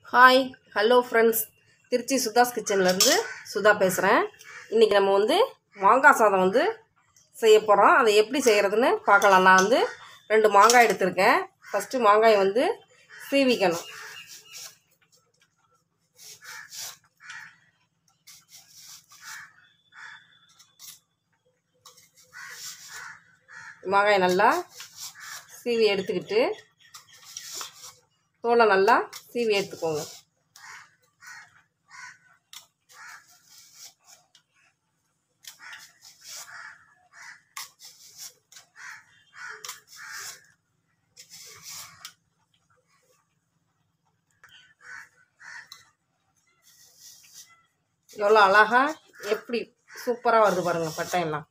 hi hello friends Trichy Sudha's கிச்சன்லேருந்து சுதா பேசுகிறேன் இன்றைக்கி நம்ம வந்து மாங்காய் சாதம் வந்து செய்ய போகிறோம் அதை எப்படி செய்கிறதுன்னு பார்க்கலாம் நான் வந்து ரெண்டு மாங்காய் எடுத்திருக்கேன் ஃபஸ்ட்டு மாங்காய் வந்து சீவிக்கணும் மாங்காயை நல்லா சீவி எடுத்துக்கிட்டு தோலை நல்லா சீவி எடுத்துக்கோங்க எவ்வளோ அழகா எப்படி சூப்பராக வருது பாருங்கள் பட்டையெல்லாம்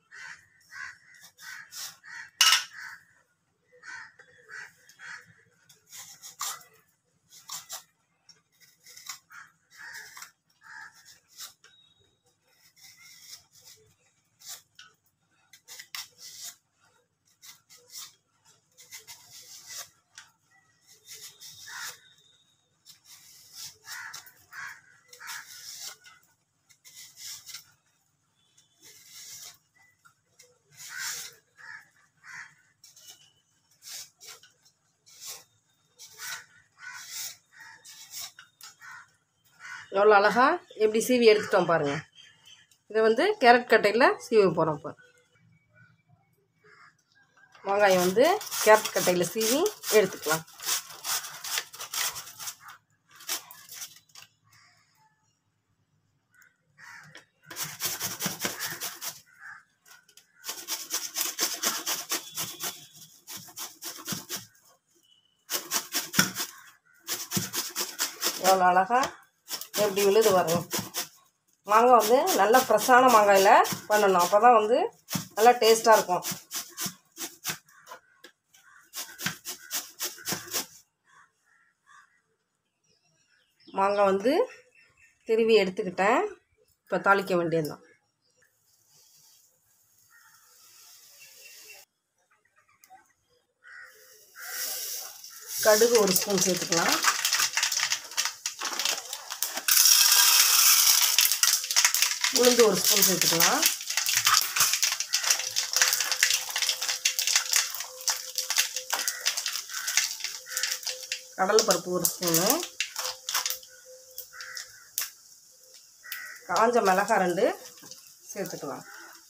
எவ்வளோ அழகா எப்படி சீவி எடுத்துட்டோம் பாருங்கள் இதை வந்து கேரட் கட்டையில் சீவி போகிறோம் இப்போ வெங்காயம் வந்து கேரட் கட்டையில் சீவி எடுத்துக்கலாம் எவ்வளோ அழகா எப்படி விழுது வரும் மாங்காய் வந்து நல்லா ஃப்ரெஷ்ஷான மாங்காயில் பண்ணணும் அப்போ தான் வந்து நல்லா டேஸ்ட்டாக இருக்கும் மாங்காய் வந்து திருவி எடுத்துக்கிட்டேன் இப்போ தாளிக்க வேண்டியதுதான் கடுகு ஒரு ஸ்பூன் சேர்த்துக்கலாம் உளுந்து ஒரு ஸ்பூன் சேர்த்துக்கலாம் கடலைப்பருப்பு ஒரு ஸ்பூனு காஞ்ச மிளகாய் ரெண்டு சேர்த்துக்கலாம்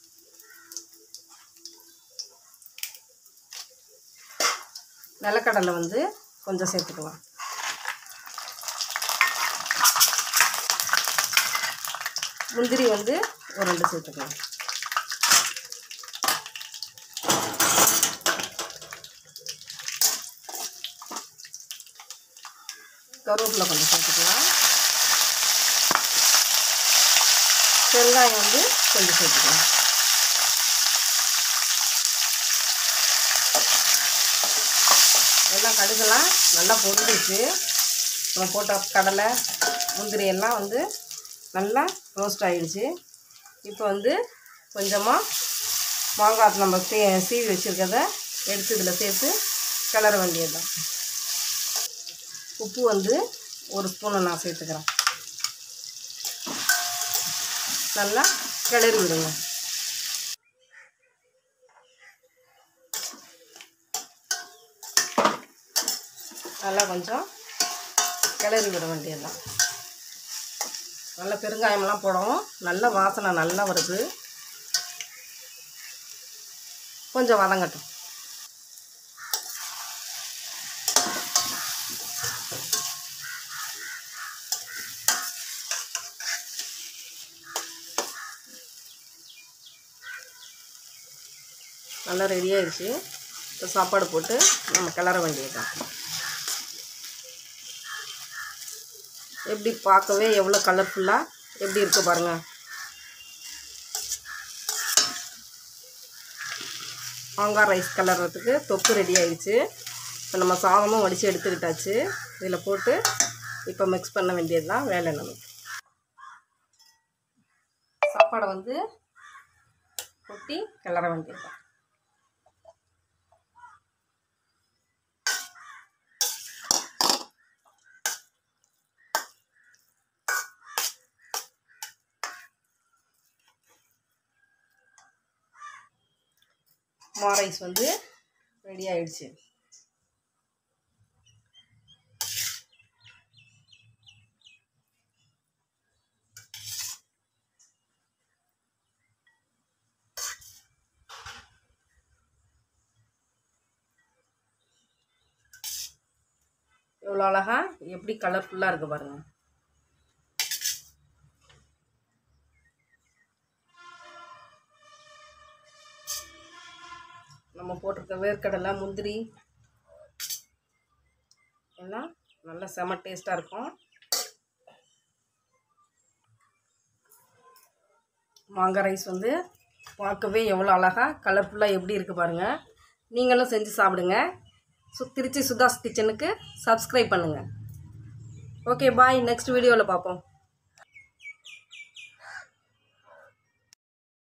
நிலக்கடலை வந்து கொஞ்சம் சேர்த்துக்கலாம் முந்திரி வந்து ஒரு ரெண்டு சேர்த்துக்கலாம் கருவேப்பிலை கொஞ்சம் சேர்த்துக்கலாம் பெருங்காயம் வந்து கொஞ்சம் சேர்த்துக்கலாம் எல்லாம் கடுகெல்லாம் நல்லா பொரிஞ்சிச்சு நம்ம போட்ட கடலை முந்திரி எல்லாம் வந்து நல்லா ரோஸ்ட் ஆகிடுச்சு இப்போ வந்து கொஞ்சமாக மாங்காய் நம்ம சீ சீவி வச்சுருக்கத எடுத்து இதில் சேர்த்து கிளற வேண்டியது தான் உப்பு வந்து ஒரு ஸ்பூனை நான் சேர்த்துக்கிறேன் நல்லா கிளறி விடுங்க நல்லா கொஞ்சம் கிளறி விட வேண்டியது தான் நல்ல பெருங்காயமெல்லாம் போடவும் நல்ல வாசனை நல்லா வருது கொஞ்சம் வதங்கட்டும் நல்லா ரெடி ஆயிடுச்சு இப்போ சாப்பாடு போட்டு நம்ம கிளற வேண்டியதுதான் எப்படி பார்க்கவே எவ்வளோ கலர்ஃபுல்லாக எப்படி இருக்குது பாருங்கள் மாங்காய் ரைஸ் கலர்றதுக்கு தொக்கு ரெடி ஆயிடுச்சு இப்போ நம்ம சாதமும் வடித்து எடுத்துக்கிட்டாச்சு இதில் போட்டு இப்போ மிக்ஸ் பண்ண வேண்டியது தான் வேலை நமக்கு சாப்பாடை வந்து கொட்டி கிளற வேண்டியது தான் மா ரைஸ் வந்து ரெடி ஆயிடுச்சு எவ்வளோ அழகா எப்படி கலர்ஃபுல்லாக இருக்குது பாருங்கள் நம்ம போட்டிருக்க வேர்க்கடலை முந்திரி எல்லாம் நல்லா செம டேஸ்ட்டாக இருக்கும் மாங்காய் ரைஸ் வந்து பார்க்கவே எவ்வளோ அழகாக கலர்ஃபுல்லாக எப்படி இருக்குது பாருங்கள் நீங்களும் செஞ்சு சாப்பிடுங்க சு திருச்சி சுதாஸ் கிச்சனுக்கு சப்ஸ்கிரைப் பண்ணுங்கள் ஓகே பாய் நெக்ஸ்ட் வீடியோவில் பார்ப்போம்